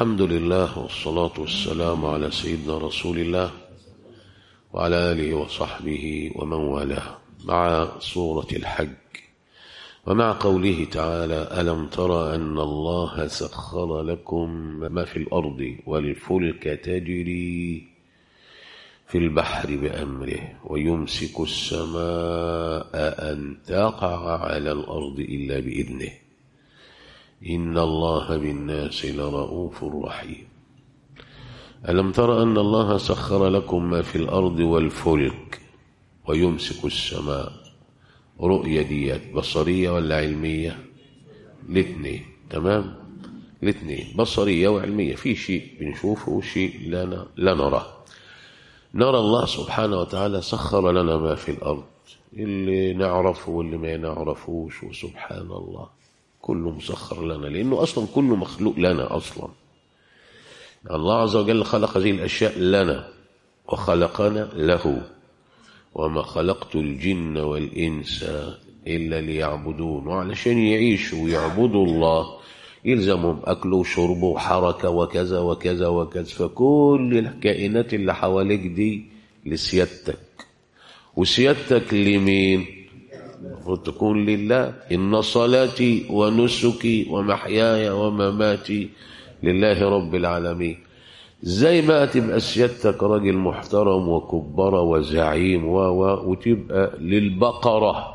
الحمد لله والصلاة والسلام على سيدنا رسول الله وعلى آله وصحبه ومن والاه مع سورة الحج ومع قوله تعالى ألم ترى أن الله سخر لكم ما في الأرض والفلك تجري في البحر بأمره ويمسك السماء أن تقع على الأرض إلا بإذنه إن الله بالناس لرؤوف رحيم ألم تر أن الله سخر لكم ما في الأرض والفلك ويمسك السماء رؤية ديت بصرية ولا علمية الاثنين تمام الاثنين بصرية وعلمية في شيء بنشوفه وشيء لا, لا نراه نرى الله سبحانه وتعالى سخر لنا ما في الأرض اللي نعرفه واللي ما نعرفوش وسبحان الله كله مسخر لنا لأنه أصلا كله مخلوق لنا أصلا الله عز وجل خلق هذه الأشياء لنا وخلقنا له وما خلقت الجن والإنس إلا ليعبدون وعلشان يعيشوا ويعبدوا الله يلزمهم أكل وشرب وحركة وكذا وكذا وكذا فكل الكائنات اللي حواليك دي لسيادتك وسيادتك لمين المفروض تكون لله إن صلاتي ونسكي ومحياي ومماتي لله رب العالمين زي ما تبقى سيادتك راجل محترم وكبرة وزعيم و و وتبقى للبقرة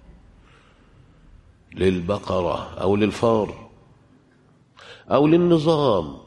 للبقرة أو للفار أو للنظام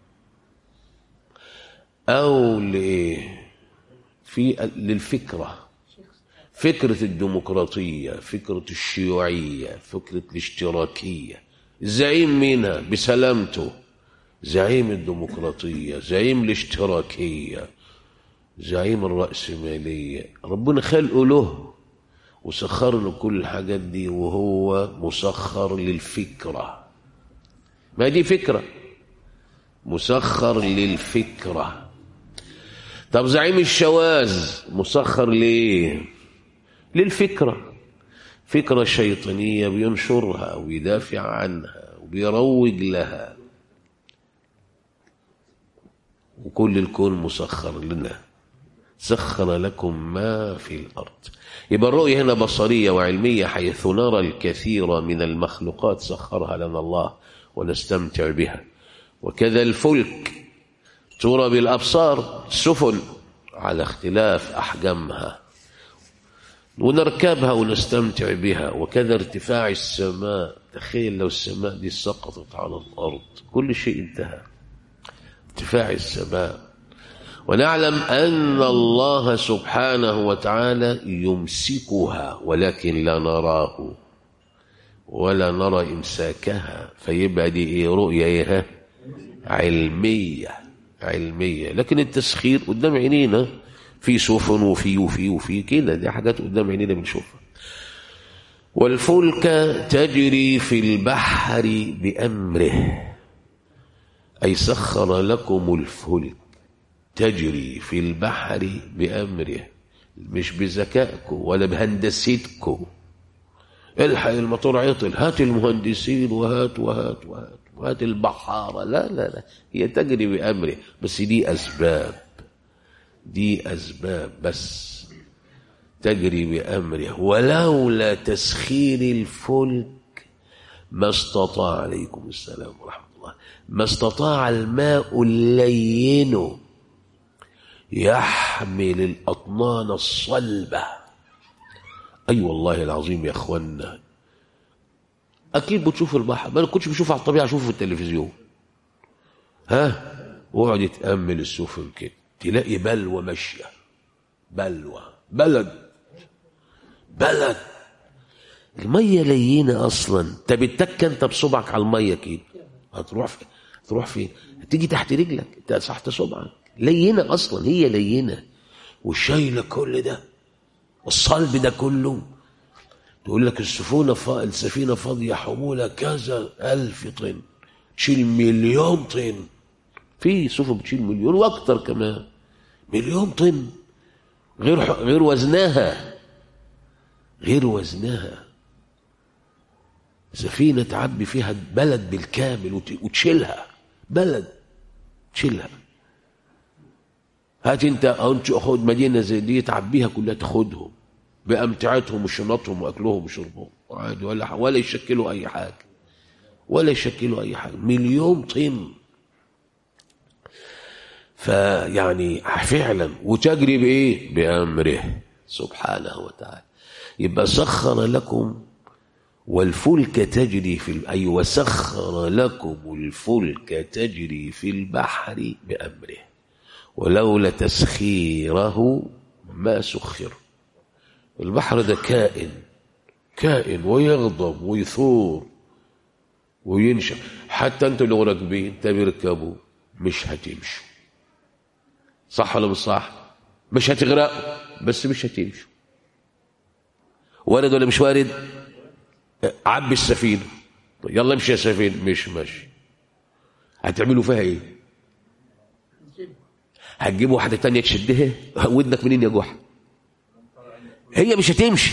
أو ل في للفكرة فكرة الديمقراطية فكرة الشيوعية فكرة الاشتراكية الزعيم منها بسلامته زعيم الديمقراطية زعيم الاشتراكية زعيم الرأسمالية ربنا خلقه له وسخر له كل الحاجات دي وهو مسخر للفكرة ما دي فكرة مسخر للفكرة طب زعيم الشواذ مسخر ليه للفكرة فكرة شيطانية بينشرها ويدافع عنها وبيروج لها وكل الكون مسخر لنا سخر لكم ما في الأرض يبقى الرؤية هنا بصرية وعلمية حيث نرى الكثير من المخلوقات سخرها لنا الله ونستمتع بها وكذا الفلك ترى بالأبصار السفن على اختلاف أحجامها ونركبها ونستمتع بها وكذا ارتفاع السماء تخيل لو السماء دي سقطت على الأرض كل شيء انتهى ارتفاع السماء ونعلم أن الله سبحانه وتعالى يمسكها ولكن لا نراه ولا نرى إمساكها فيبقى دي إيه رؤية إيه علمية علمية لكن التسخير قدام عينينا في سفن وفي وفي وفي كده دي حاجات قدام عينينا بنشوفها والفلك تجري في البحر بأمره أي سخر لكم الفلك تجري في البحر بأمره مش بذكائكم ولا بهندستكم الحق المطور عطل هات المهندسين وهات وهات وهات وهات البحارة لا لا لا هي تجري بأمره بس دي أسباب دي أسباب بس تجري بأمره ولولا تسخير الفلك ما استطاع عليكم السلام ورحمة الله ما استطاع الماء اللين يحمل الأطنان الصلبة أي أيوة والله العظيم يا أخوانا أكيد بتشوف البحر ما أنا كنتش بشوف على الطبيعة أشوفه في التلفزيون ها واقعد يتأمل السفن كده تلاقي بلوى ماشية بلوى بلد بلد المية لينة أصلا أنت بتتك أنت بصبعك على المية كده هتروح فين هتروح فين هتيجي تحت رجلك أنت تحت صبعك لينة أصلا هي لينة وشايلة كل ده الصلب ده كله تقول لك السفينة فا... السفينة فاضية حمولة كذا ألف طن تشيل مليون طن في سفن بتشيل مليون وأكتر كمان مليون طن غير ح... غير وزنها غير وزنها سفينة تعبي فيها بلد بالكامل وت... وتشيلها بلد تشيلها هات انت او انت خد مدينه زي دي تعبيها كلها تاخدهم بامتعتهم وشنطهم واكلهم وشربهم عادي ولا ولا يشكلوا اي حاجه ولا يشكلوا اي حاجه مليون طن فيعني فعلا وتجري بايه بامره سبحانه وتعالى يبقى سخر لكم والفلك تجري في أي وسخر لكم الفلك تجري في البحر بأمره ولولا تسخيره ما سخر البحر ده كائن كائن ويغضب ويثور وينشأ حتى انتوا لو راكبين تركبوا مش هتمشوا صح ولا مش صح مش هتغرقوا بس مش هتمشوا وارد ولا مش وارد عبي السفينه يلا امشي يا سفينه مش ماشي هتعملوا فيها ايه هتجيبوا واحده تانية تشدها ودنك منين يا جحا هي مش هتمشي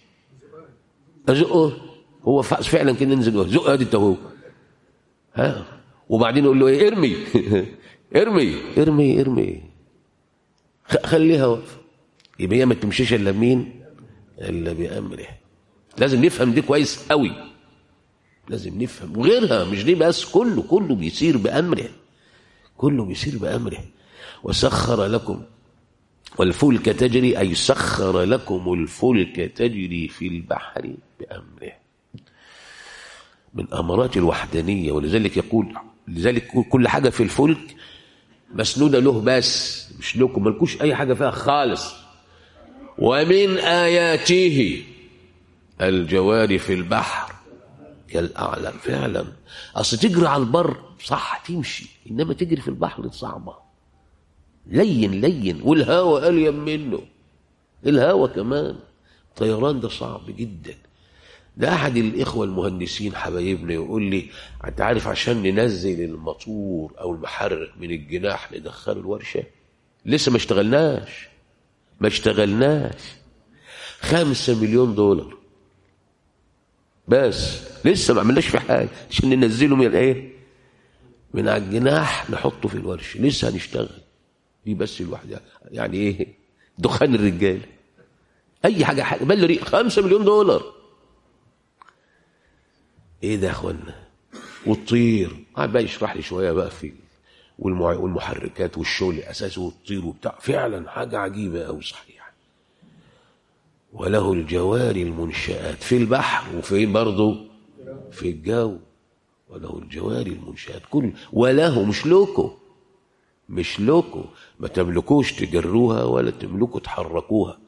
ازقه هو فعلا كده ننزل زق ادي اهو ها وبعدين يقول له ايه ارمي ارمي ارمي ارمي خليها واقفه يبقى هي ما تمشيش الا مين الا بامره لازم نفهم دي كويس قوي لازم نفهم وغيرها مش دي بس كله كله بيسير بامره كله بيسير بامره وسخر لكم والفلك تجري أي سخر لكم الفلك تجري في البحر بأمره من أمارات الوحدانية ولذلك يقول لذلك كل حاجة في الفلك مسنودة له بس مش لكم ملكوش أي حاجة فيها خالص ومن آياته الجوار في البحر كالأعلم فعلا أصل تجري على البر صح تمشي إنما تجري في البحر صعبة لين لين والهواء ألين منه الهواء كمان الطيران ده صعب جدا ده أحد الإخوة المهندسين حبايبنا يقول لي أنت عارف عشان ننزل الموتور أو المحرك من الجناح ندخله الورشة لسه ما اشتغلناش ما اشتغلناش خمسة مليون دولار بس لسه ما عملناش في حاجة عشان ننزله من الايه من على الجناح نحطه في الورشة لسه هنشتغل دي بس الواحدة يعني ايه دخان الرجال اي حاجة حاجة بل ريق خمسة مليون دولار ايه ده يا اخوانا والطير قاعد بقى يشرح لي شوية بقى في والمع... والمحركات والشغل الاساسي والطير وبتاع فعلا حاجة عجيبة أوي صحيح وله الجواري المنشآت في البحر وفين برضه في الجو وله الجواري المنشآت كل وله مش لكم مش لكم ما تملكوش تجروها ولا تملكوا تحركوها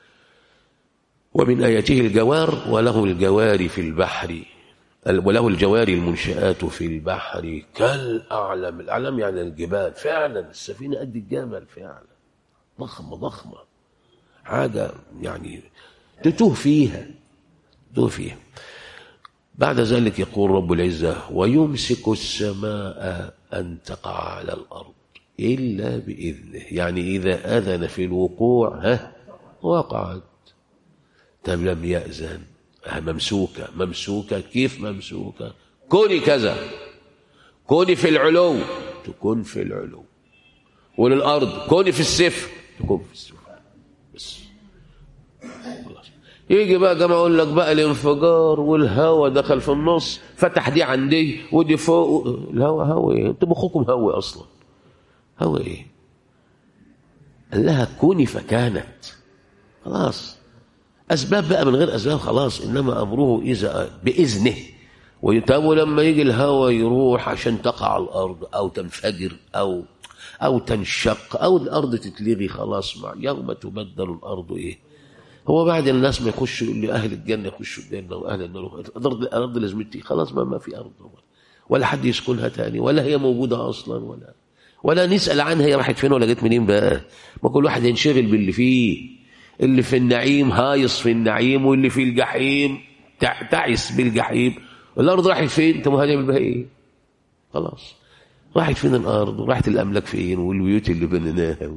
ومن آياته الجوار وله الجوار في البحر وله الجواري المنشآت في البحر كالأعلم الأعلم يعني الجبال فعلا السفينة قد الجمل فعلا ضخمة ضخمة حاجة يعني تتوه فيها تتوه فيها بعد ذلك يقول رب العزة ويمسك السماء أن تقع على الأرض إلا بإذنه يعني إذا أذن في الوقوع ها وقعت طب لم يأذن ممسوكة ممسوكة كيف ممسوكة كوني كذا كوني في العلو تكون في العلو وللأرض كوني في السفر تكون في السفر بس خلاص يجي بقى كما اقول لك بقى الانفجار والهواء دخل في النص فتح دي عن دي ودي فوق الهواء هوا ايه انتوا مخكم هوا اصلا هوا ايه قال لها كوني فكانت خلاص اسباب بقى من غير اسباب خلاص انما امره اذا باذنه ويتابوا لما يجي الهواء يروح عشان تقع على الارض او تنفجر او او تنشق او الارض تتلغي خلاص مع يوم تبدل الارض ايه هو بعد الناس ما يخشوا اللي اهل الجنه يخشوا الجنه واهل النار الارض الارض لازمتي خلاص ما, ما في ارض ولا حد يسكنها تاني ولا هي موجوده اصلا ولا ولا نسال عنها هي راحت فين ولا جت منين بقى ما كل واحد ينشغل باللي فيه اللي في النعيم هايص في النعيم واللي في الجحيم تعس بالجحيم الارض راحت فين انت هنعمل بها ايه خلاص راحت فين الارض وراحت الاملاك فين والبيوت اللي بنيناها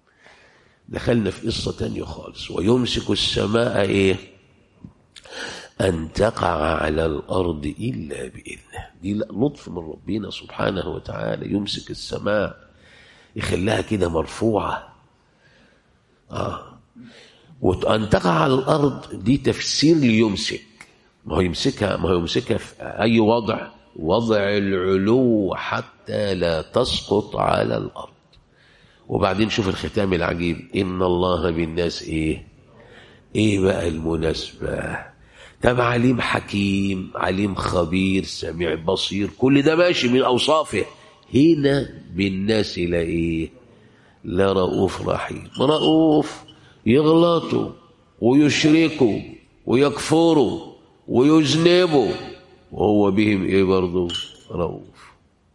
دخلنا في قصه تانية خالص ويمسك السماء ايه أن تقع على الأرض إلا بإذنه دي لطف من ربنا سبحانه وتعالى يمسك السماء يخليها كده مرفوعة آه. وأن تقع على الأرض دي تفسير ليمسك ما هو يمسكها ما هو يمسكها في أي وضع وضع العلو حتى لا تسقط على الأرض وبعدين شوف الختام العجيب إن الله بالناس إيه إيه بقى المناسبة طب عليم حكيم عليم خبير سميع بصير كل ده ماشي من أوصافه هنا بالناس لا إيه لا رؤوف رحيم رؤوف يغلطوا ويشركوا ويكفروا ويذنبوا وهو بهم ايه برضه رؤوف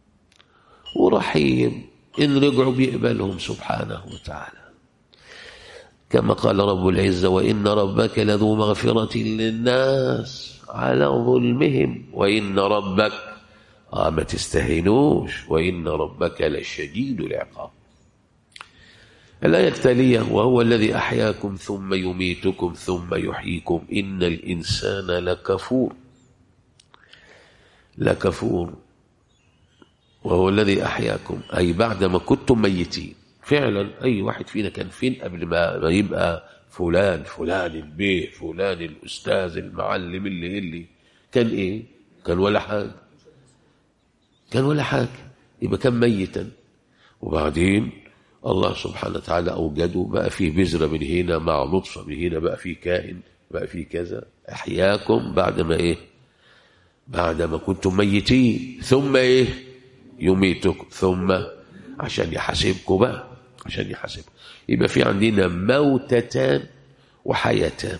ورحيم ان رجعوا بيقبلهم سبحانه وتعالى كما قال رب العزة وإن ربك لذو مغفرة للناس على ظلمهم وإن ربك آه ما تستهينوش وإن ربك لشديد العقاب الآية التالية وهو الذي أحياكم ثم يميتكم ثم يحييكم إن الإنسان لكفور لكفور وهو الذي أحياكم أي بعدما كنتم ميتين فعلا أي واحد فينا كان فين قبل ما, ما يبقى فلان فلان البيه فلان الأستاذ المعلم اللي اللي كان إيه كان ولا حاجة كان ولا حاجة يبقى كان ميتا وبعدين الله سبحانه وتعالى أوجده بقى فيه بذرة من هنا مع نطفة من هنا بقى فيه كائن بقى فيه كذا أحياكم بعد ما إيه بعد ما كنتم ميتين ثم إيه يميتكم ثم عشان يحاسبكم بقى عشان يحاسبكم يبقى في عندنا موتتان وحياتان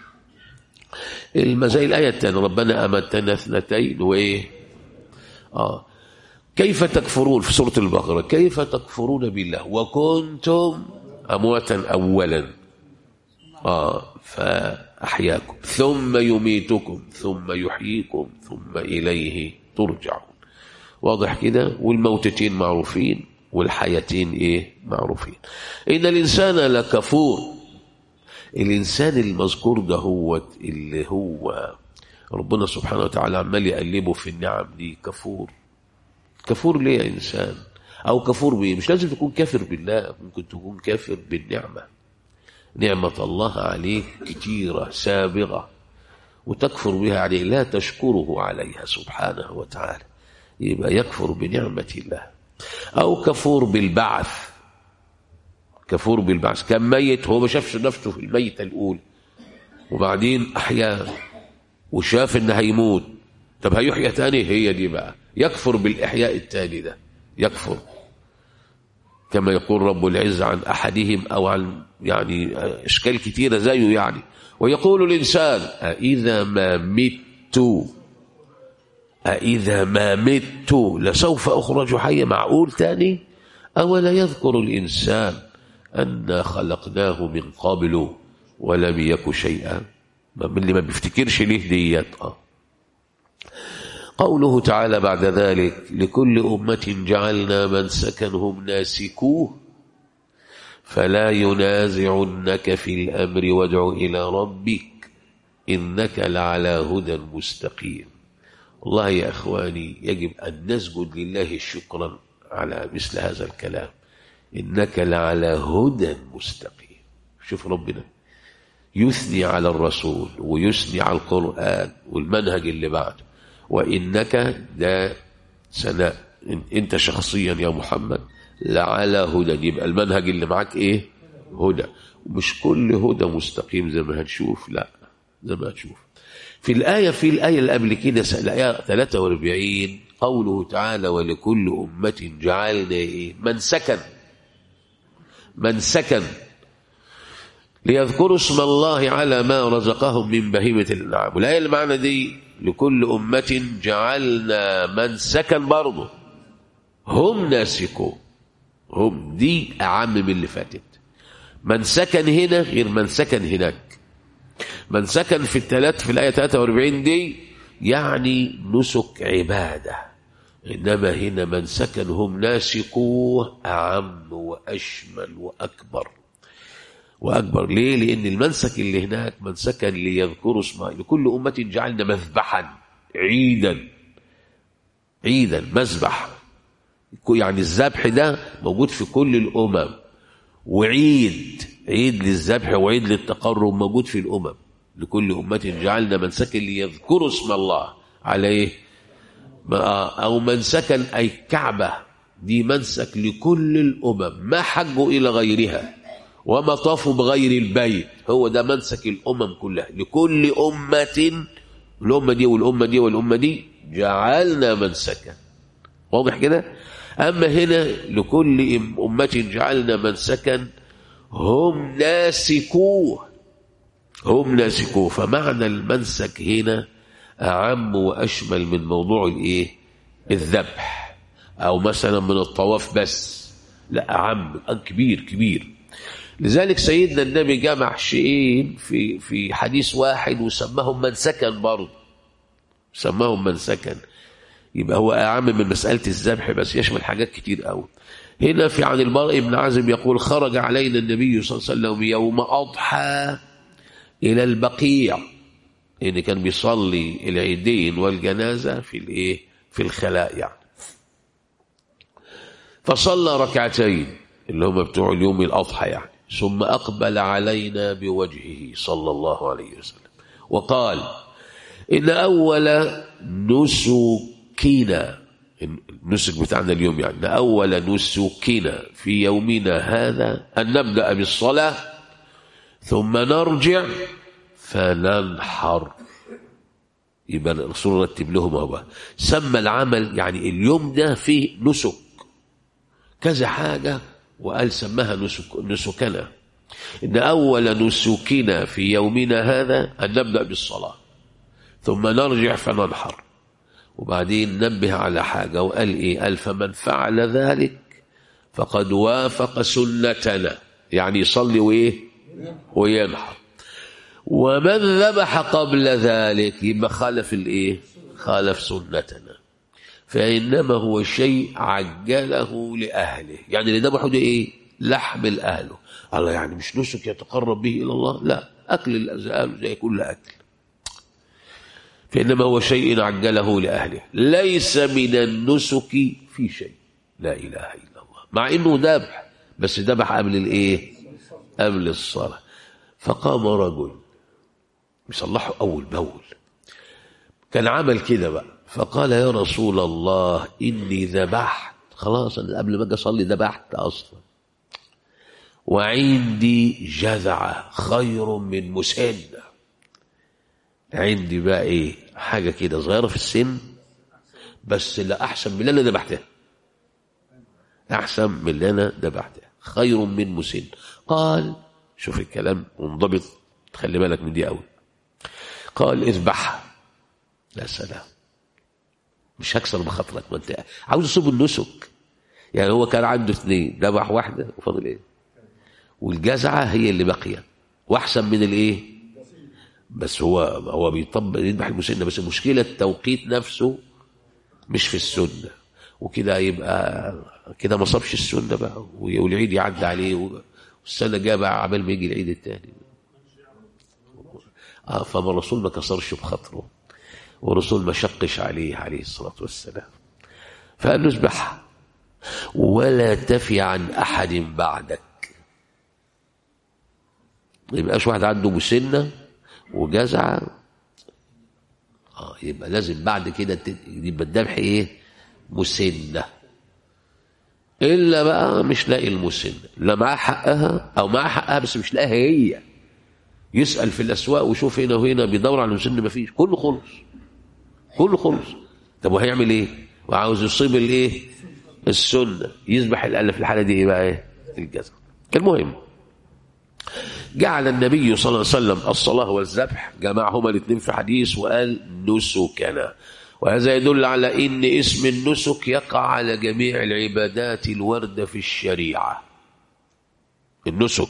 زي الآية الثانية ربنا أمتنا اثنتين وإيه آه كيف تكفرون في سورة البقرة كيف تكفرون بالله وكنتم أمواتا أولا آه فأحياكم ثم يميتكم ثم يحييكم ثم إليه ترجعون واضح كده والموتتين معروفين والحياتين ايه معروفين ان الانسان لكفور الانسان المذكور ده هو اللي هو ربنا سبحانه وتعالى عمال يقلبه في النعم دي كفور كفور ليه يا انسان او كفور بايه مش لازم تكون كافر بالله ممكن تكون كافر بالنعمه نعمه الله عليك كتيره سابغه وتكفر بها عليه لا تشكره عليها سبحانه وتعالى يبقى يكفر بنعمه الله أو كفور بالبعث كفور بالبعث كان ميت هو ما شافش نفسه في الميتة الأولى وبعدين أحيا وشاف إن هيموت طب هيحيا تاني هي دي بقى يكفر بالإحياء التاني ده يكفر كما يقول رب العزة عن أحدهم أو عن يعني أشكال كثيرة زيه يعني ويقول الإنسان أإذا ما مت أإذا ما مت لسوف أخرج حيا معقول تاني أولا يذكر الإنسان أنا خلقناه من قبل ولم يك شيئا من اللي ما بيفتكرش ليه ديت آه. قوله تعالى بعد ذلك لكل أمة جعلنا من سكنهم ناسكوه فلا ينازعنك في الأمر وادع إلى ربك إنك لعلى هدى مستقيم والله يا أخواني يجب أن نسجد لله شكرا على مثل هذا الكلام إنك لعلى هدى مستقيم شوف ربنا يثني على الرسول ويثني على القرآن والمنهج اللي بعده وإنك ده سنة أنت شخصيا يا محمد لعلى هدى يبقى المنهج اللي معاك إيه هدى ومش كل هدى مستقيم زي ما هنشوف لا زي ما هنشوف في الآية في الآية اللي قبل كده الآية 43 قوله تعالى ولكل أمة جعلنا إيه من سكن من سكن ليذكروا اسم الله على ما رزقهم من بهيمة الأنعام والآية اللي معنا دي لكل أمة جعلنا من سكن برضه هم ناسكوا هم دي أعم من اللي فاتت من سكن هنا غير من سكن هناك من سكن في الثلاث في الآية 43 دي يعني نسك عبادة إنما هنا من سكن هم ناسكوه أعم وأشمل وأكبر وأكبر ليه لأن المنسك اللي هناك منسكا ليذكروا اسمه لكل أمة جعلنا مذبحا عيدا عيدا مذبح يعني الذبح ده موجود في كل الأمم وعيد عيد للذبح وعيد للتقرب موجود في الأمم لكل أمة جعلنا منسكا ليذكروا اسم الله عليه أو منسكا أي كعبة دي منسك لكل الأمم ما حجوا إلى غيرها وما طافوا بغير البيت هو ده منسك الأمم كلها لكل أمة الأمة دي والأمة دي والأمة دي جعلنا منسكا واضح كده أما هنا لكل أمة جعلنا منسكا هم ناسكوه هم ناسكوه فمعنى المنسك هنا أعم وأشمل من موضوع الإيه الذبح أو مثلا من الطواف بس لا أعم كبير كبير لذلك سيدنا النبي جمع شيئين في في حديث واحد وسماهم منسكا برضه سماهم منسكا يبقى هو أعم من مسألة الذبح بس يشمل حاجات كتير قوي هنا في عن البراء بن عازم يقول خرج علينا النبي صلى الله عليه وسلم يوم أضحى إلى البقيع يعني كان بيصلي العيدين والجنازة في الإيه في الخلاء يعني فصلى ركعتين اللي هم بتوع اليوم الأضحى يعني ثم أقبل علينا بوجهه صلى الله عليه وسلم وقال إن أول نسكنا النسك بتاعنا اليوم يعني إن أول نسكنا في يومنا هذا أن نبدأ بالصلاة ثم نرجع فننحر يبقى الرسول رتب لهم هو سمى العمل يعني اليوم ده فيه نسك كذا حاجة وقال سماها نسك نسكنا إن أول نسكنا في يومنا هذا أن نبدأ بالصلاة ثم نرجع فننحر وبعدين نبه على حاجة وقال إيه قال فمن فعل ذلك فقد وافق سنتنا يعني يصلي وإيه وينحر ومن ذبح قبل ذلك يبقى خالف الإيه خالف سنتنا فإنما هو شيء عجله لأهله يعني اللي ذبحه ده إيه لحم لأهله الله يعني مش نسك يتقرب به إلى الله لا أكل الأزال زي كل أكل فإنما هو شيء عجله لأهله ليس من النسك في شيء لا إله إلا الله مع إنه ذبح بس ذبح قبل الإيه قبل الصلاة فقام رجل يصلحه أول بأول كان عمل كده بقى فقال يا رسول الله إني ذبحت خلاص أنا قبل ما أجي أصلي ذبحت أصلا وعندي جذعة خير من مسنة عندي بقى إيه حاجة كده صغيرة في السن بس لا أحسن من اللي أنا ذبحتها أحسن من اللي أنا ذبحتها خير من مسن قال شوف الكلام منضبط خلي بالك من دي قوي قال اذبحها لا سلام مش هكسر بخاطرك ما انت عاوز يصيب النسك يعني هو كان عنده اثنين ذبح واحده وفاضل ايه والجزعه هي اللي باقيه واحسن من الايه بس هو هو بيطبق يذبح المسنه بس المشكله التوقيت نفسه مش في السنه وكده يبقى كده ما صابش السنه بقى والعيد يعدي عليه والسنه جايه بقى عبال ما يجي العيد الثاني آه فما الرسول ما كسرش بخاطره والرسول ما شقش عليه عليه الصلاة والسلام فقال له اذبحها ولا تفي عن أحد بعدك ما يبقاش واحد عنده مسنة وجزعة آه يبقى لازم بعد كده يبقى الذبح ايه مسنة إلا بقى مش لاقي المسنة لا معاه حقها أو معاه حقها بس مش لاقيها هي يسأل في الأسواق ويشوف هنا وهنا بيدور على المسن ما فيش كله خلص كله خلص طب وهيعمل ايه وعاوز يصيب الايه السنة يذبح الألة في الحالة دي ايه بقى ايه الجزم المهم جعل النبي صلى الله عليه وسلم الصلاة والذبح جمعهما الاثنين في حديث وقال نسكنا وهذا يدل على ان اسم النسك يقع على جميع العبادات الواردة في الشريعة النسك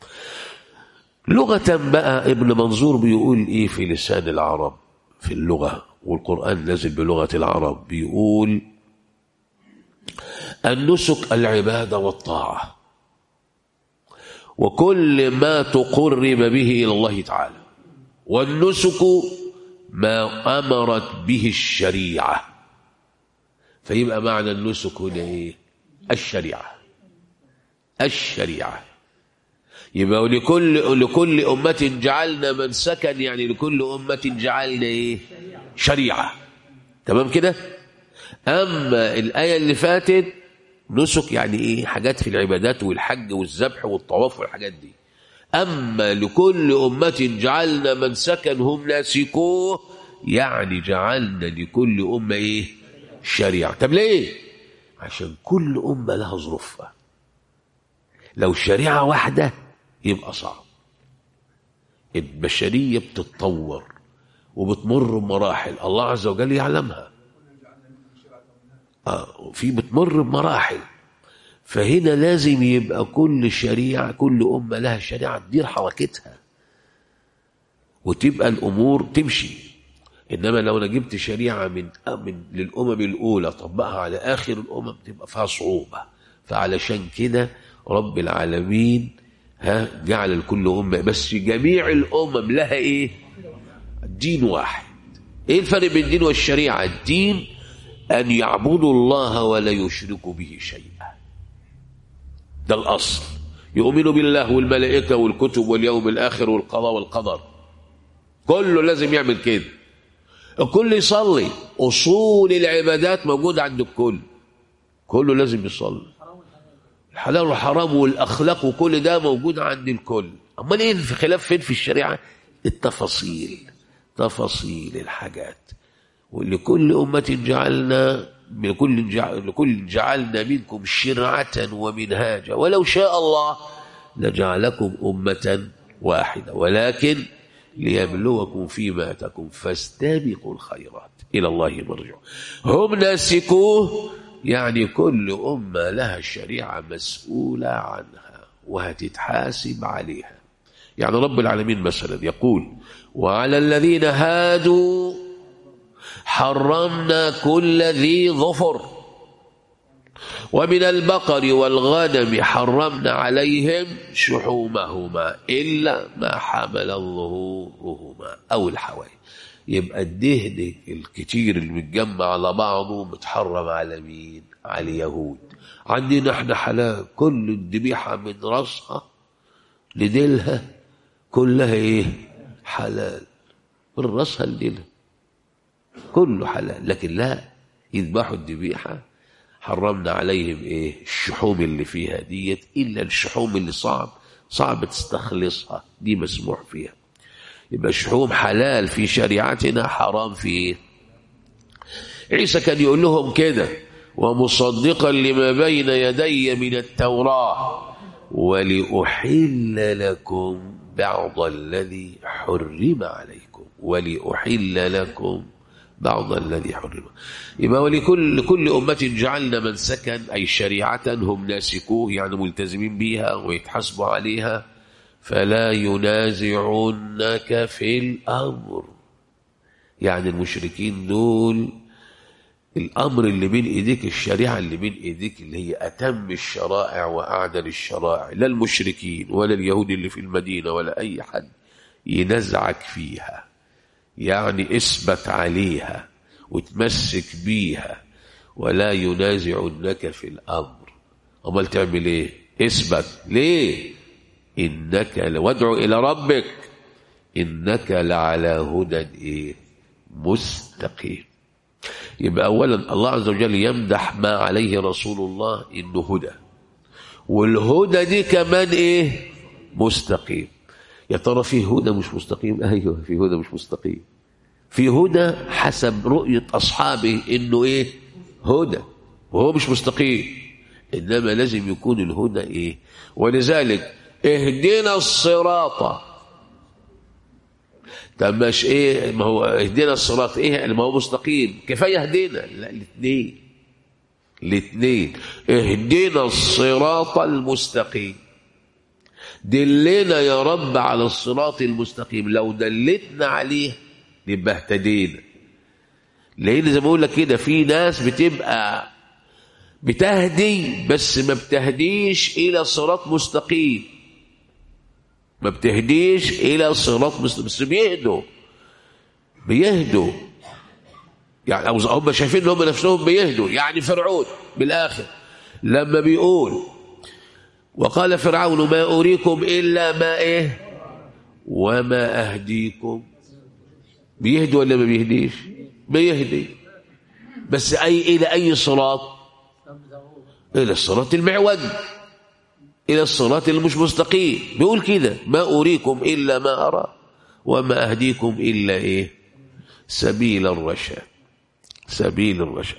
لغة بقى ابن منظور بيقول ايه في لسان العرب في اللغة والقرآن نزل بلغة العرب بيقول النسك العبادة والطاعة وكل ما تقرب به إلى الله تعالى والنسك ما أمرت به الشريعة فيبقى معنى النسك هنا إيه الشريعة الشريعة يبقى ولكل لكل أمة جعلنا منسكا يعني لكل أمة جعلنا إيه شريعة تمام كده أما الآية اللي فاتت نسك يعني إيه حاجات في العبادات والحج والذبح والطواف والحاجات دي أما لكل أمة جعلنا منسكا هم ناسكوه يعني جعلنا لكل أمة إيه شريعة طب ليه عشان كل أمة لها ظروفها لو شريعة واحدة يبقى صعب البشرية بتتطور وبتمر بمراحل الله عز وجل يعلمها آه في بتمر بمراحل فهنا لازم يبقى كل شريعة كل أمة لها شريعة تدير حركتها وتبقى الأمور تمشي إنما لو أنا جبت شريعة من من للأمم الأولى طبقها على آخر الأمم تبقى فيها صعوبة فعلشان كده رب العالمين ها جعل لكل أمة بس جميع الأمم لها إيه؟ دين واحد إيه الفرق بين الدين والشريعة؟ الدين أن يعبدوا الله ولا يشركوا به شيئا ده الأصل يؤمنوا بالله والملائكة والكتب واليوم الآخر والقضاء والقدر كله لازم يعمل كده الكل يصلي أصول العبادات موجودة عند الكل كله لازم يصلي الحلال والحرام والأخلاق وكل ده موجود عند الكل أمال إيه في خلاف فين في الشريعة التفاصيل تفاصيل الحاجات ولكل أمة جعلنا لكل جعل لكل جعلنا منكم شرعة ومنهاجا ولو شاء الله لجعلكم أمة واحدة ولكن ليبلوكم فيما أتاكم فاستبقوا الخيرات إلى الله مرجع هم ناسكوه يعني كل أمة لها شريعة مسؤولة عنها وهتتحاسب عليها يعني رب العالمين مثلا يقول وعلى الذين هادوا حرمنا كل ذي ظفر ومن البقر والغنم حرمنا عليهم شحومهما إلا ما حمل ظهورهما أو الحوايا يبقى الدهن الكتير اللي متجمع على بعضه متحرم على مين على اليهود عندنا احنا حلال كل الذبيحة من راسها لديلها كلها ايه حلال من راسها لديلها كله حلال لكن لا يذبحوا الذبيحة حرمنا عليهم ايه الشحوم اللي فيها ديت الا الشحوم اللي صعب صعب تستخلصها دي مسموح فيها يبقى الشحوم حلال في شريعتنا حرام في ايه عيسى كان يقول لهم كده ومصدقا لما بين يدي من التوراة ولأحل لكم بعض الذي حرم عليكم ولأحل لكم بعض الذي حرم يبقى ولكل لكل أمة جعلنا منسكا أي شريعة هم ناسكوه يعني ملتزمين بها ويتحاسبوا عليها فلا ينازعنك في الأمر يعني المشركين دول الأمر اللي بين إيديك الشريعة اللي بين إيديك اللي هي أتم الشرائع وأعدل الشرائع لا المشركين ولا اليهود اللي في المدينة ولا أي حد ينزعك فيها يعني اثبت عليها وتمسك بيها ولا ينازعنك في الأمر أمال تعمل إيه اثبت ليه إنك وادع إلى ربك إنك لعلى هدى إيه مستقيم يبقى أولا الله عز وجل يمدح ما عليه رسول الله إنه هدى والهدى دي كمان إيه مستقيم يا ترى في هدى مش مستقيم أيوه في هدى مش مستقيم في هدى حسب رؤية أصحابه إنه إيه هدى وهو مش مستقيم إنما لازم يكون الهدى إيه ولذلك اهدنا الصراط طب مش ايه ما هو اهدنا الصراط ايه ما هو مستقيم كفايه اهدينا لا الاثنين الاثنين اهدنا الصراط المستقيم دلنا يا رب على الصراط المستقيم لو دلتنا عليه نبقى اهتدينا لان زي ما بقول لك كده في ناس بتبقى بتهدي بس ما بتهديش الى صراط مستقيم ما بتهديش الى صراط مستقيم بس بيهدوا بيهدوا يعني أو هم شايفين ان هم نفسهم بيهدوا يعني فرعون بالاخر لما بيقول وقال فرعون ما اريكم الا ما ايه وما اهديكم بيهدي ولا ما بيهديش بيهدي بس اي الى اي صراط الى الصراط المعوج الى الصراط اللي مش مستقيم بيقول كده ما اريكم الا ما ارى وما اهديكم الا ايه سبيل الرشاد سبيل الرشاد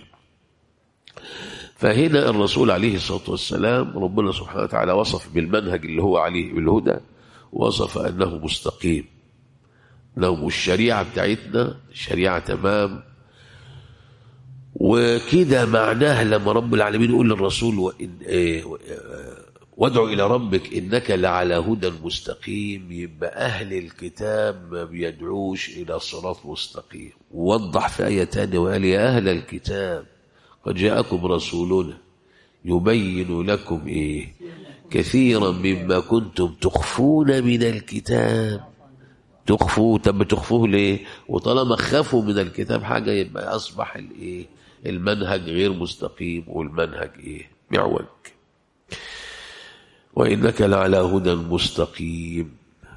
فهنا الرسول عليه الصلاة والسلام ربنا سبحانه وتعالى وصف بالمنهج اللي هو عليه بالهدى وصف أنه مستقيم لو الشريعة بتاعتنا شريعة تمام وكده معناها لما رب العالمين يقول للرسول وإن إيه وادعو إلى ربك إنك لعلى هدى مستقيم يبقى أهل الكتاب ما بيدعوش إلى صراط مستقيم ووضح في آية تانية وقال يا أهل الكتاب قد جاءكم رسولنا يبين لكم إيه كثيرا مما كنتم تخفون من الكتاب تخفوه طب تخفوه ليه وطالما خافوا من الكتاب حاجة يبقى أصبح الإيه المنهج غير مستقيم والمنهج إيه معوج وإنك لعلى هدى مستقيم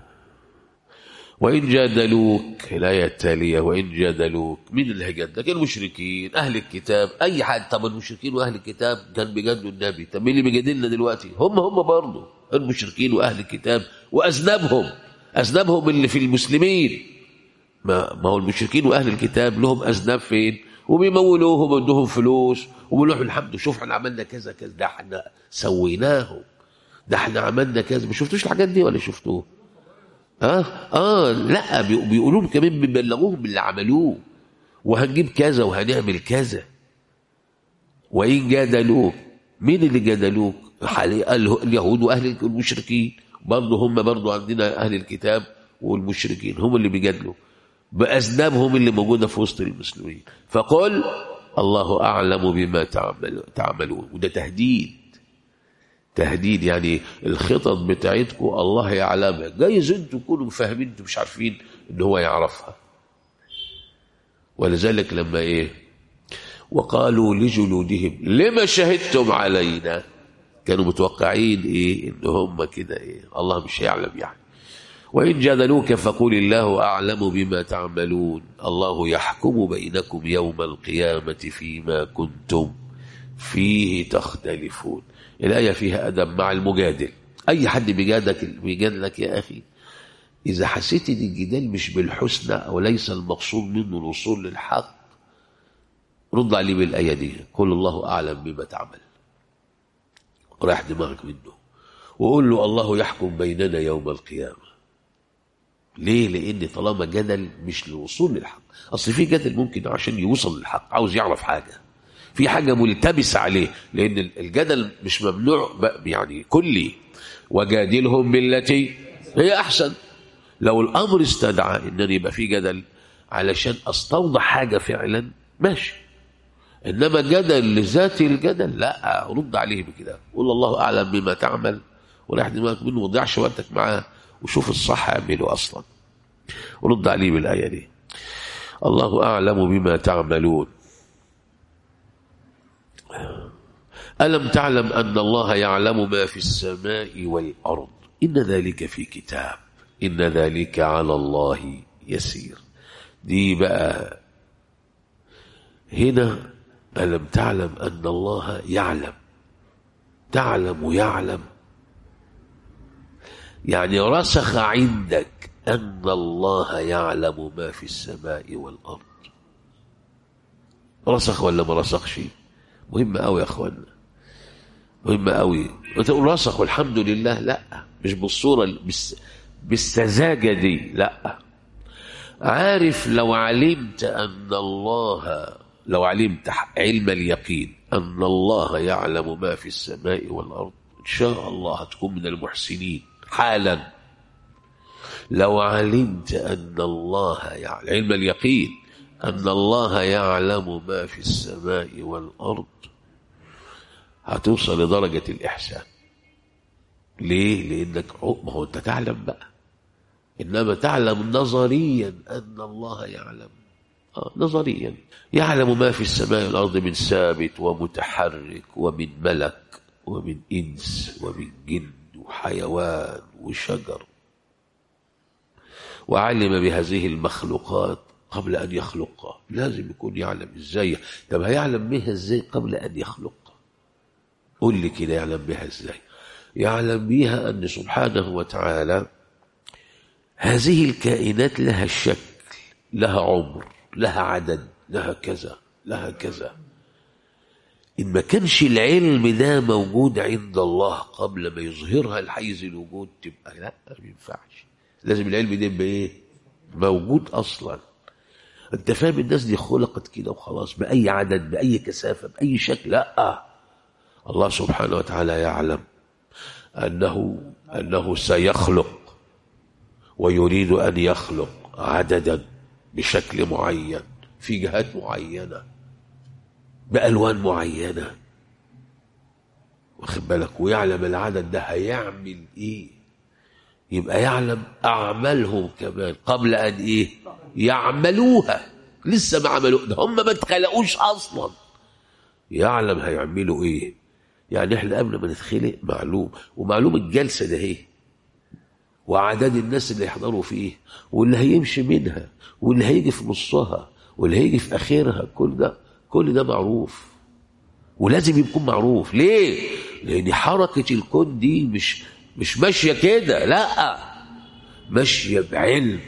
وإن جادلوك الآية التالية وإن جادلوك مين اللي هيجادلك المشركين أهل الكتاب أي حد طب المشركين وأهل الكتاب كان بيجادلوا النبي طب مين اللي بيجادلنا دلوقتي هم هم برضه المشركين وأهل الكتاب وأذنبهم أذنبهم اللي في المسلمين ما, ما هو المشركين وأهل الكتاب لهم أذناب فين وبيمولوهم وادوهم فلوس وبيقولوا لهم الحمد شوف احنا عملنا كذا كذا ده احنا سويناهم ده احنا عملنا كذا ما شفتوش الحاجات دي ولا شفتوه اه اه لا بيقولوا كمان بيبلغوهم باللي عملوه وهنجيب كذا وهنعمل كذا وان جادلوك مين اللي جادلوك اليهود واهل المشركين برضه هم برضه عندنا اهل الكتاب والمشركين هم اللي بيجادلوا باذنابهم اللي موجوده في وسط المسلمين فقل الله اعلم بما تعمل تعملون وده تهديد تهديد يعني الخطط بتاعتكم الله يعلمها جايز انتوا تكونوا فاهمين انتوا مش عارفين ان هو يعرفها ولذلك لما ايه وقالوا لجلودهم لما شهدتم علينا كانوا متوقعين ايه ان هم كده ايه الله مش هيعلم يعني وإن جادلوك فقل الله أعلم بما تعملون الله يحكم بينكم يوم القيامة فيما كنتم فيه تختلفون الآية فيها أدب مع المجادل أي حد بيجادلك بيجادلك يا أخي إذا حسيت إن الجدال مش بالحسنى أو ليس المقصود منه الوصول للحق رد عليه بالآية دي قل الله أعلم بما تعمل رايح دماغك منه وقول له الله يحكم بيننا يوم القيامة ليه؟ لأن طالما جدل مش للوصول للحق أصل في جدل ممكن عشان يوصل للحق عاوز يعرف حاجة في حاجة ملتبسة عليه لأن الجدل مش ممنوع يعني كلي وجادلهم بالتي هي أحسن لو الأمر استدعى أن يبقى في جدل علشان أستوضح حاجة فعلا ماشي إنما جدل لذات الجدل لا رد عليه بكده قول الله أعلم بما تعمل ولا دماغك منه وضيعش وقتك معاه وشوف الصح اعمله أصلا ورد عليه بالآية دي الله أعلم بما تعملون ألم تعلم أن الله يعلم ما في السماء والأرض إن ذلك في كتاب إن ذلك على الله يسير دي بقى هنا ألم تعلم أن الله يعلم تعلم ويعلم يعني رسخ عندك أن الله يعلم ما في السماء والأرض رسخ ولا ما رسخش مهم قوي يا أخوانا مهم قوي وتقول رسخ والحمد لله لا مش بالصورة بس بالسذاجة دي لا عارف لو علمت أن الله لو علمت علم اليقين أن الله يعلم ما في السماء والأرض إن شاء الله هتكون من المحسنين حالا لو علمت أن الله يعلم علم اليقين أن الله يعلم ما في السماء والأرض هتوصل لدرجة الإحسان ليه؟ لأنك ما هو أنت تعلم بقى إنما تعلم نظريا أن الله يعلم آه نظريا يعلم ما في السماء والأرض من ثابت ومتحرك ومن ملك ومن إنس ومن جن وحيوان وشجر وعلم بهذه المخلوقات قبل أن يخلقها لازم يكون يعلم إزاي طب هيعلم بها إزاي قبل أن يخلقها قل لي كده يعلم بها إزاي يعلم بها أن سبحانه وتعالى هذه الكائنات لها شكل لها عمر لها عدد لها كذا لها كذا إن ما كانش العلم ده موجود عند الله قبل ما يظهرها الحيز الوجود تبقى لا ما ينفعش لازم العلم ده يبقى ايه موجود اصلا انت فاهم الناس دي خلقت كده وخلاص باي عدد باي كثافه باي شكل لا الله سبحانه وتعالى يعلم انه انه سيخلق ويريد ان يخلق عددا بشكل معين في جهات معينه بالوان معينه واخد بالك ويعلم العدد ده هيعمل ايه يبقى يعلم اعمالهم كمان قبل ان ايه يعملوها لسه ما عملوا ده هم ما اتخلقوش اصلا يعلم هيعملوا ايه يعني احنا قبل ما نتخلق معلوم ومعلوم الجلسه ده ايه وعدد الناس اللي يحضروا فيه واللي هيمشي منها واللي هيجي في نصها واللي هيجي في اخرها كل ده كل ده معروف ولازم يكون معروف ليه لان حركه الكون دي مش مش ماشيه كده لا ماشيه بعلم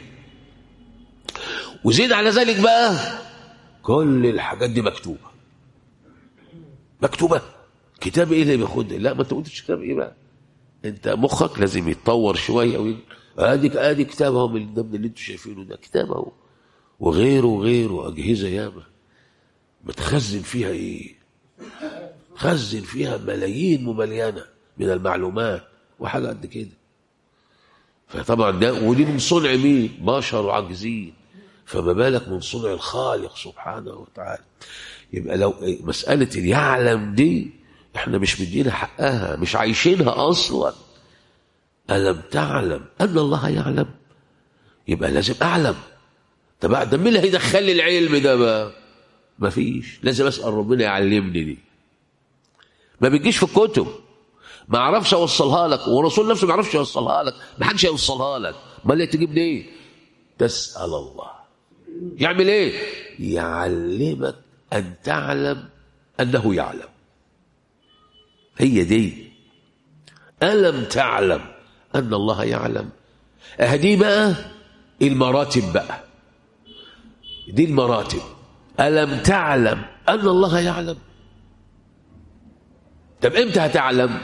وزيد على ذلك بقى كل الحاجات دي مكتوبه مكتوبه كتاب ايه اللي بياخدها لا ما انت قلتش كتاب ايه بقى انت مخك لازم يتطور شويه وي... ادي ادي كتاب اهو من ضمن اللي انتوا شايفينه ده كتاب اهو وغيره وغيره اجهزه ياما بتخزن فيها ايه خزن فيها ملايين ممليانه من المعلومات وحاجه قد كده فطبعا ده ودي من صنع مين بشر عاجزين فما بالك من صنع الخالق سبحانه وتعالى يبقى لو مسألة يعلم دي احنا مش مدينا حقها مش عايشينها اصلا ألم تعلم أن الله يعلم يبقى لازم أعلم طب ده مين اللي هيدخل لي العلم ده بقى مفيش لازم أسأل ربنا يعلمني دي ما بتجيش في الكتب ما اعرفش اوصلها لك والرسول نفسه ما يعرفش يوصلها لك ما حدش هيوصلها لك امال اللي تجيب ليه تسال الله يعمل ايه يعلمك ان تعلم انه يعلم هي دي الم تعلم ان الله يعلم اهدي بقى المراتب بقى دي المراتب الم تعلم ان الله يعلم طب امتى هتعلم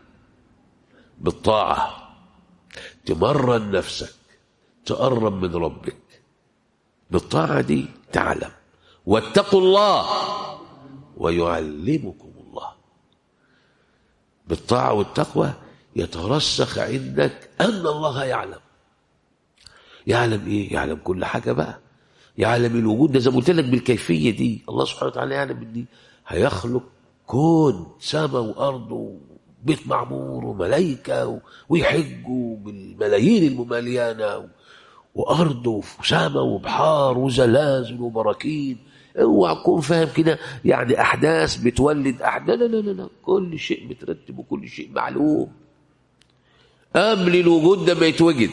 بالطاعة تمرن نفسك تقرب من ربك بالطاعة دي تعلم واتقوا الله ويعلمكم الله بالطاعة والتقوى يترسخ عندك أن الله يعلم يعلم إيه؟ يعلم كل حاجة بقى يعلم الوجود ده زي ما قلت لك بالكيفية دي الله سبحانه وتعالى يعلم إن دي هيخلق كون سماء وأرض بيت معمور وملائكة ويحجوا بالملايين المماليانة وأرض وسماء وبحار وزلازل وبراكين اوعى تكون فاهم كده يعني أحداث بتولد أحداث لا لا لا لا كل شيء مترتب وكل شيء معلوم قبل الوجود ده ما يتوجد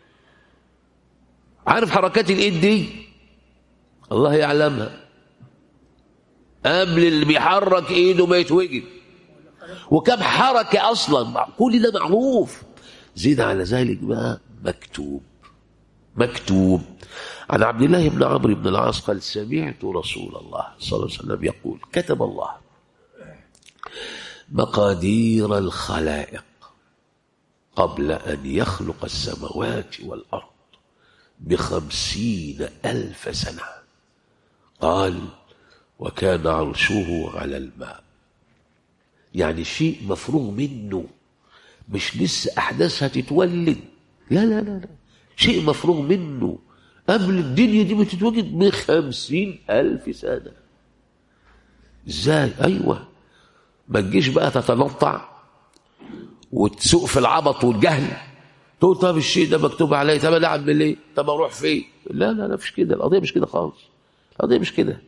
عارف حركات الإيد دي الله يعلمها قبل اللي بيحرك ايده ما يتوجد وكم حركة أصلا كل ده معروف زيد على ذلك بقى مكتوب مكتوب عن عبد الله بن عمرو بن العاص قال سمعت رسول الله صلى الله عليه وسلم يقول كتب الله مقادير الخلائق قبل أن يخلق السماوات والأرض بخمسين ألف سنة قال وكان عرشه على الماء يعني شيء مفروغ منه مش لسه أحداثها تتولد لا لا لا لا شيء مفروغ منه قبل الدنيا دي بتتوجد بخمسين ألف سنة ازاي أيوة ما تجيش بقى تتنطع وتسوق في العبط والجهل تقول طب الشيء ده مكتوب عليه طب انا اعمل ايه طب اروح فين لا لا لا مش كده القضيه مش كده خالص القضيه مش كده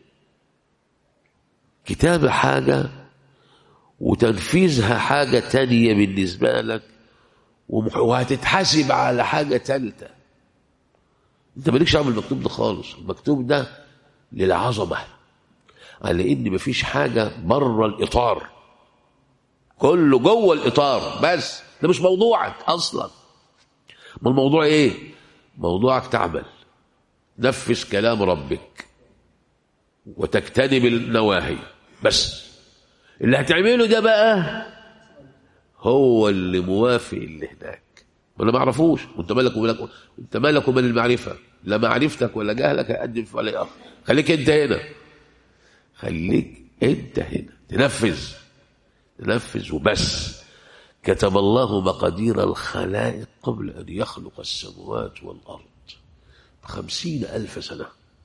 كتابه حاجه وتنفيذها حاجه تانية بالنسبه لك ومح- وهتتحاسب على حاجه ثالثه انت مالكش دعوه بالمكتوب ده خالص المكتوب ده للعظمه على ان مفيش حاجه بره الاطار كله جوه الاطار بس ده مش موضوعك اصلا ما الموضوع ايه موضوعك تعمل نفذ كلام ربك وتجتنب النواهي بس اللي هتعمله ده بقى هو اللي موافق اللي هناك ولا ما اعرفوش وانت مالك ومالك انت مالك ومال المعرفه لا معرفتك ولا جهلك هيقدم في ولي امر خليك انت هنا خليك انت هنا تنفذ تنفذ وبس كتب الله مقادير الخلائق قبل أن يخلق السماوات والأرض بخمسين ألف سنة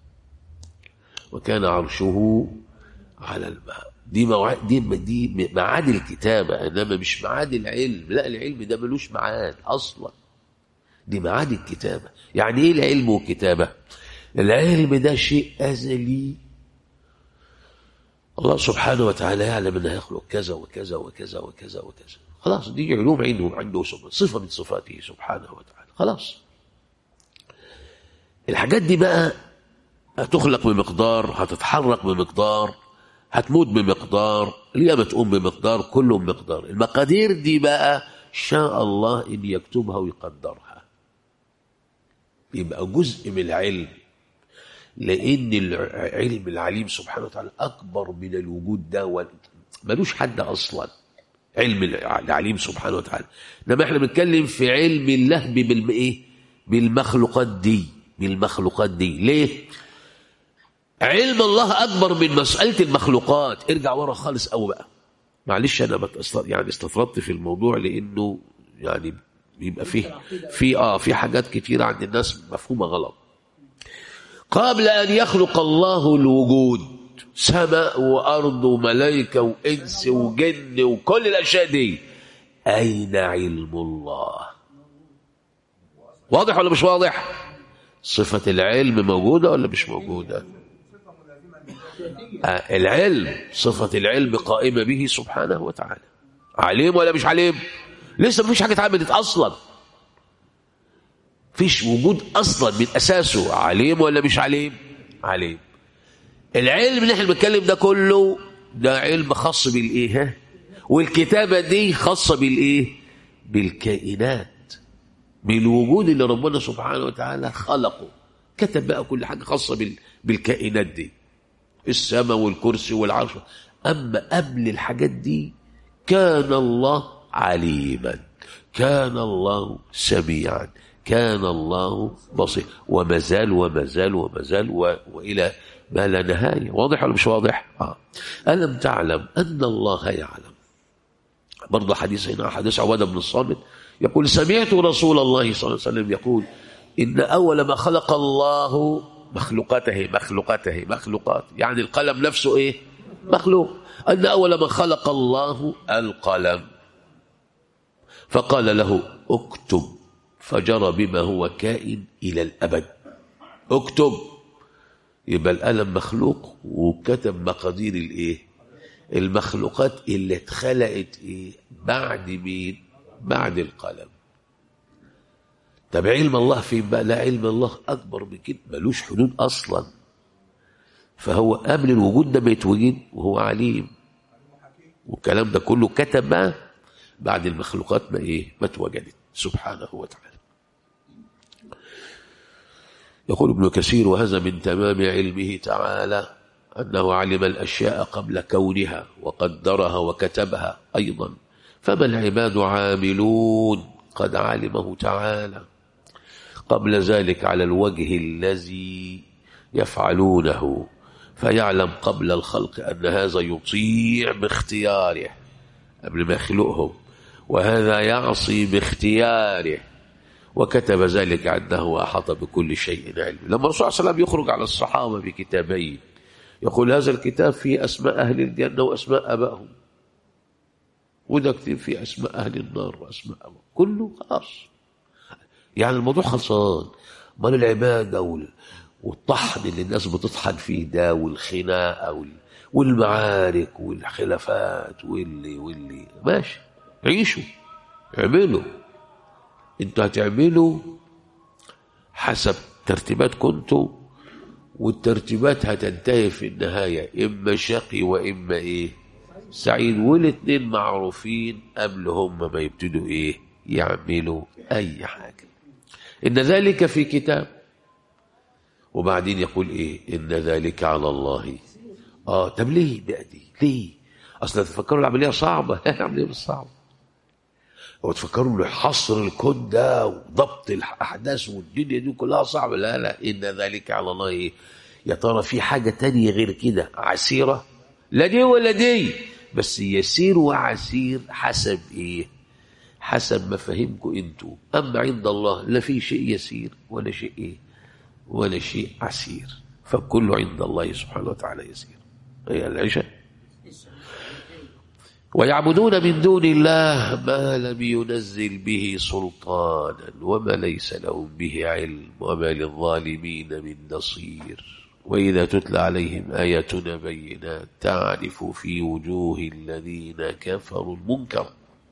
وكان عرشه على الماء دي موع... دي دي معاد الكتابة إنما مش معاد العلم لا العلم ده ملوش معاد أصلا دي معاد الكتابة يعني إيه العلم والكتابة العلم ده شيء أزلي الله سبحانه وتعالى يعلم انه هيخلق كذا وكذا وكذا وكذا وكذا خلاص دي علوم عنده عنده صفه من صفاته سبحانه وتعالى خلاص الحاجات دي بقى هتخلق بمقدار هتتحرك بمقدار هتموت بمقدار القيامة تقوم بمقدار كله بمقدار المقادير دي بقى شاء الله ان يكتبها ويقدرها يبقى جزء من العلم لان العلم العليم سبحانه وتعالى اكبر من الوجود ده وال- ملوش حد اصلا علم العليم سبحانه وتعالى انما احنا بنتكلم في علم الله بالم ايه بالمخلوقات دي بالمخلوقات دي ليه علم الله اكبر من مساله المخلوقات ارجع ورا خالص قوي بقى معلش انا بت- يعني استطردت في الموضوع لانه يعني بيبقى فيه في اه في حاجات كتيره عند الناس مفهومه غلط قبل أن يخلق الله الوجود سماء وأرض وملائكة وإنس وجن وكل الأشياء دي أين علم الله واضح ولا مش واضح صفة العلم موجودة ولا مش موجودة آه العلم صفة العلم قائمة به سبحانه وتعالى عليم ولا مش عليم لسه مفيش حاجة اتعملت أصلا فيش وجود اصلا من اساسه عليم ولا مش عليم عليم العلم اللي احنا بنتكلم ده كله ده علم خاص بالايه ها؟ والكتابه دي خاصه بالايه بالكائنات بالوجود اللي ربنا سبحانه وتعالى خلقه كتب بقى كل حاجه خاصه بال... بالكائنات دي السماء والكرسي والعرش اما قبل الحاجات دي كان الله عليما كان الله سميعا كان الله بصير وما زال وما زال وما زال و... والى ما لا نهايه واضح ولا مش واضح؟ آه. الم تعلم ان الله يعلم برضه حديث هنا حديث عباده بن الصامت يقول سمعت رسول الله صلى الله عليه وسلم يقول ان اول ما خلق الله مخلوقاته مخلوقاته مخلوقات يعني القلم نفسه ايه؟ مخلوق ان اول ما خلق الله القلم فقال له اكتب فجرى بما هو كائن إلى الأبد اكتب يبقى القلم مخلوق وكتب مقادير الايه المخلوقات اللي اتخلقت ايه بعد مين بعد القلم طب علم الله فين بقى لا علم الله اكبر من كده ملوش حدود اصلا فهو قبل الوجود ده ما يتوجد وهو عليم والكلام ده كله كتب بقى بعد المخلوقات ما ايه ما اتوجدت سبحانه وتعالى يقول ابن كثير وهذا من تمام علمه تعالى أنه علم الأشياء قبل كونها وقدرها وكتبها أيضا فما العباد عاملون قد علمه تعالى قبل ذلك على الوجه الذي يفعلونه فيعلم قبل الخلق أن هذا يطيع باختياره قبل ما يخلقهم وهذا يعصي باختياره وكتب ذلك عنده وأحاط بكل شيء علم لما الرسول صلى الله عليه وسلم يخرج على الصحابة بكتابين يقول هذا الكتاب فيه أسماء أهل الجنة وأسماء أبائهم وده كتير فيه أسماء أهل النار وأسماء أبائهم كله خلاص يعني الموضوع خلصان امال العباده وال... والطحن اللي الناس بتطحن فيه ده والخناقه وال... والمعارك والخلافات واللي واللي ماشي عيشوا اعملوا انتوا هتعملوا حسب ترتيبات كنتوا والترتيبات هتنتهي في النهاية إما شقي وإما إيه سعيد والاثنين معروفين قبل هم ما يبتدوا إيه يعملوا أي حاجة إن ذلك في كتاب وبعدين يقول إيه إن ذلك على الله آه طب ليه بقى دي ليه أصلا تفكروا العملية صعبة العملية مش صعبة وتفكروا انه حصر الكون ده وضبط الاحداث والدنيا دي كلها صعبه لا لا ان ذلك على الله ايه يا ترى في حاجه تانية غير كده عسيره لا دي ولا دي بس يسير وعسير حسب ايه حسب مفاهيمكم انتوا اما عند الله لا في شيء يسير ولا شيء ايه ولا شيء عسير فكل عند الله سبحانه وتعالى يسير هي العشاء ويعبدون من دون الله ما لم ينزل به سلطانا وما ليس لهم به علم وما للظالمين من نصير وإذا تتلى عليهم آياتنا بينات تعرف في وجوه الذين كفروا المنكر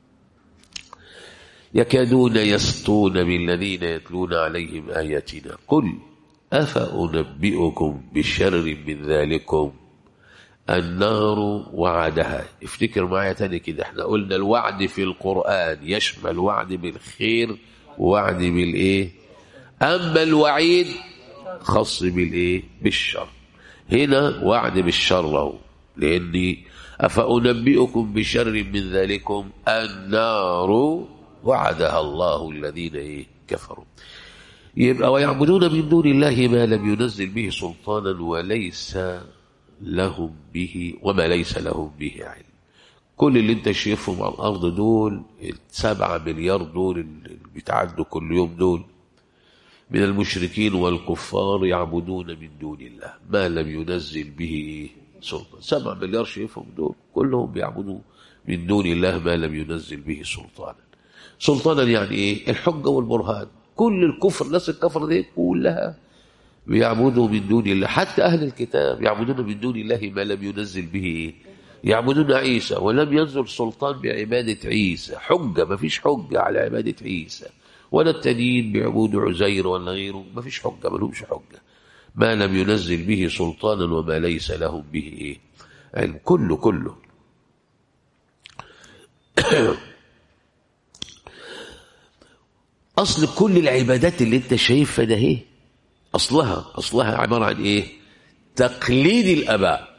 يكادون يسطون بالذين يتلون عليهم آياتنا قل أفأنبئكم بشر من ذلكم النار وعدها افتكر معايا تاني كده احنا قلنا الوعد في القرآن يشمل وعد بالخير ووعد بالايه اما الوعيد خاص بالايه بالشر هنا وعد بالشر اهو لاني افانبئكم بشر من ذلكم النار وعدها الله الذين ايه كفروا يبقى ويعبدون من دون الله ما لم ينزل به سلطانا وليس لهم به وما ليس لهم به علم كل اللي انت شايفهم على الارض دول السبعة مليار دول اللي بيتعدوا كل يوم دول من المشركين والكفار يعبدون من دون الله ما لم ينزل به سلطان سبعة مليار شايفهم دول كلهم بيعبدوا من دون الله ما لم ينزل به سلطانا سلطانا يعني ايه الحجة والبرهان كل الكفر ناس الكفر دي كلها بيعبدوا من دون الله حتى أهل الكتاب يعبدون من دون الله ما لم ينزل به إيه؟ يعبدون عيسى ولم ينزل سلطان بعبادة عيسى حجة ما فيش حجة على عبادة عيسى ولا التانيين بيعبدوا عزير ولا غيره ما فيش حجة ما لهمش حجة ما لم ينزل به سلطانا وما ليس لهم به إيه؟ علم كله كله أصل كل العبادات اللي أنت شايفها ده ايه أصلها أصلها عبارة عن إيه تقليد الآباء